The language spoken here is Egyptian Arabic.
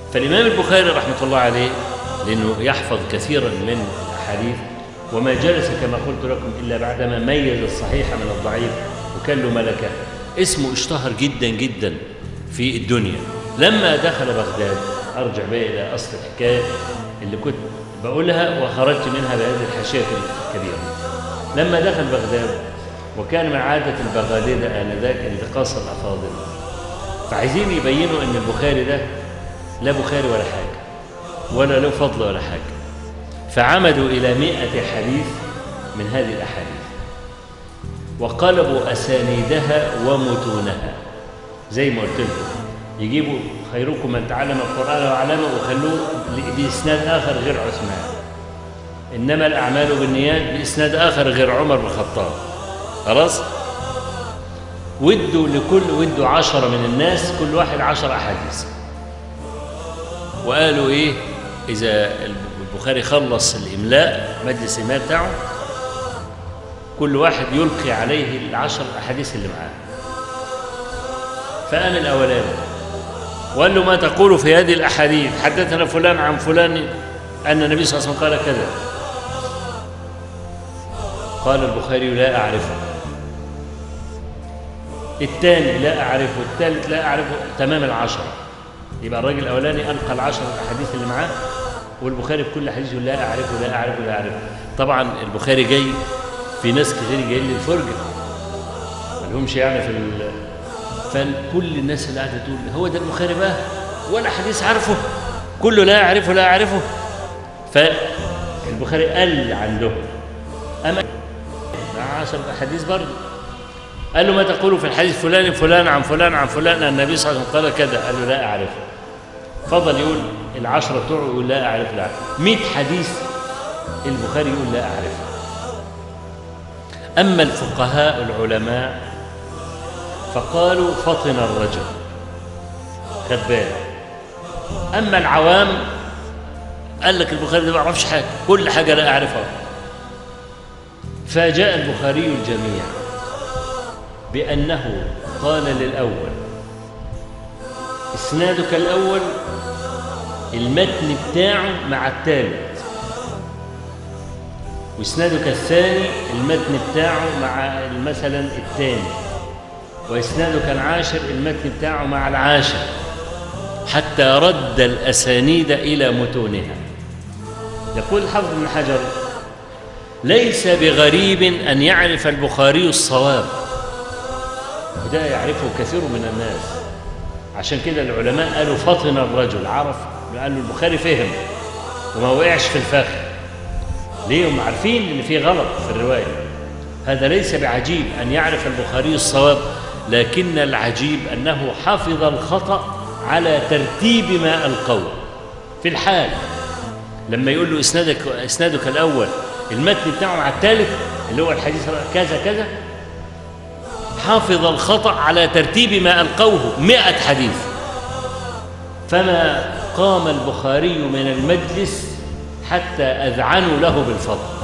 فالإمام البخاري رحمة الله عليه لأنه يحفظ كثيرا من الأحاديث وما جلس كما قلت لكم إلا بعدما ميز الصحيح من الضعيف وكان له ملكة اسمه اشتهر جدا جدا في الدنيا لما دخل بغداد أرجع بقى إلى أصل الحكاية اللي كنت بقولها وخرجت منها بهذه الحاشية الكبيرة لما دخل بغداد وكان من عادة البغادلة آنذاك انتقاص الأفاضل فعايزين يبينوا أن البخاري ده لا بخاري ولا حاجة ولا له فضل ولا حاجة فعمدوا إلى مئة حديث من هذه الأحاديث وقلبوا أسانيدها ومتونها زي ما قلت لكم يجيبوا خيركم من تعلم القرآن وعلمه وخلوه بإسناد آخر غير عثمان إنما الأعمال بالنيات بإسناد آخر غير عمر بن الخطاب خلاص ودوا لكل ودوا عشرة من الناس كل واحد عشر أحاديث وقالوا إيه إذا البخاري خلص الإملاء مجلس الإملاء بتاعه كل واحد يلقي عليه العشر أحاديث اللي معاه فقام الأولاني وقال له ما تقول في هذه الأحاديث حدثنا فلان عن فلان أن النبي صلى الله عليه وسلم قال كذا قال البخاري لا أعرفه الثاني لا أعرفه الثالث لا أعرفه تمام العشرة يبقى الراجل الأولاني ألقى العشرة الأحاديث اللي معاه والبخاري في كل حديث لا أعرفه لا أعرفه لا أعرفه طبعا البخاري جاي في ناس كتير جايين للفرجة ما لهمش يعني في ال... فكل الناس اللي قاعدة تقول هو ده البخاري بقى ولا حديث عارفه كله لا أعرفه لا أعرفه فالبخاري قل عندهم أما مع عشر أحاديث برضه قال له ما تقول في الحديث فلان فلان عن فلان عن فلان النبي صلى الله عليه وسلم قال كذا قال له لا أعرفه فضل يقول العشرة بتوعه يقول لا أعرف لا أعرف 100 حديث البخاري يقول لا أعرفه أما الفقهاء العلماء فقالوا فطن الرجل خد بالك أما العوام قال لك البخاري ده ما يعرفش حاجة كل حاجة لا أعرفها فجاء البخاري الجميع بأنه قال للأول إسنادك الأول المتن بتاعه مع الثالث وإسنادك الثاني المتن بتاعه مع مثلا الثاني وإسنادك العاشر المتن بتاعه مع العاشر حتى رد الأسانيد إلى متونها يقول الحافظ بن حجر ليس بغريب أن يعرف البخاري الصواب وده يعرفه كثير من الناس عشان كده العلماء قالوا فطن الرجل عرف قالوا البخاري فهم وما وقعش في الفخ ليه هم عارفين ان في غلط في الروايه هذا ليس بعجيب ان يعرف البخاري الصواب لكن العجيب انه حفظ الخطا على ترتيب ما القول في الحال لما يقول له اسنادك اسنادك الاول المتن بتاعه مع الثالث اللي هو الحديث كذا كذا حافظ الخطأ على ترتيب ما ألقوه مئة حديث فما قام البخاري من المجلس حتى أذعنوا له بالفضل